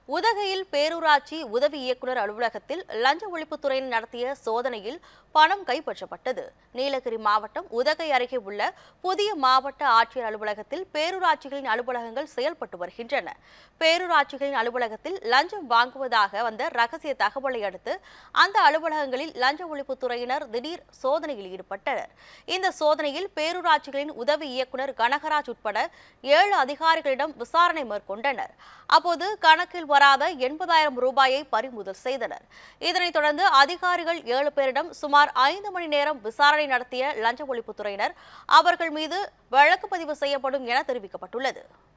உதகையில் பேரூராட்சி உதவி இயக்குநர் அலுவலகத்தில் லஞ்ச ஒழிப்புத்துறையினர் நடத்திய சோதனையில் பணம் கைப்பற்றப்பட்டது நீலகிரி மாவட்டம் உதகை அருகே உள்ள புதிய மாவட்ட ஆட்சியர் அலுவலகத்தில் பேரூராட்சிகளின் அலுவலகங்கள் செயல்பட்டு வருகின்றன பேரூராட்சிகளின் அலுவலகத்தில் லஞ்சம் வாங்குவதாக வந்த ரகசிய தகவலை அடுத்து அந்த அலுவலகங்களில் லஞ்ச ஒழிப்புத்துறையினர் திடீர் சோதனையில் ஈடுபட்டனர் இந்த சோதனையில் பேரூராட்சிகளின் உதவி இயக்குநர் கனகராஜ் உட்பட ஏழு அதிகாரிகளிடம் விசாரணை மேற்கொண்டனர் அப்போது கணக்கில் வராத எண்பதாயிரம் ரூபாயை பறிமுதல் செய்தனர் இதனைத் தொடர்ந்து அதிகாரிகள் ஏழு பேரிடம் சுமார் ஐந்து மணி நேரம் விசாரணை நடத்திய லஞ்ச ஒழிப்புத்துறையினர் அவர்கள் மீது வழக்கு பதிவு செய்யப்படும் என தெரிவிக்கப்பட்டுள்ளது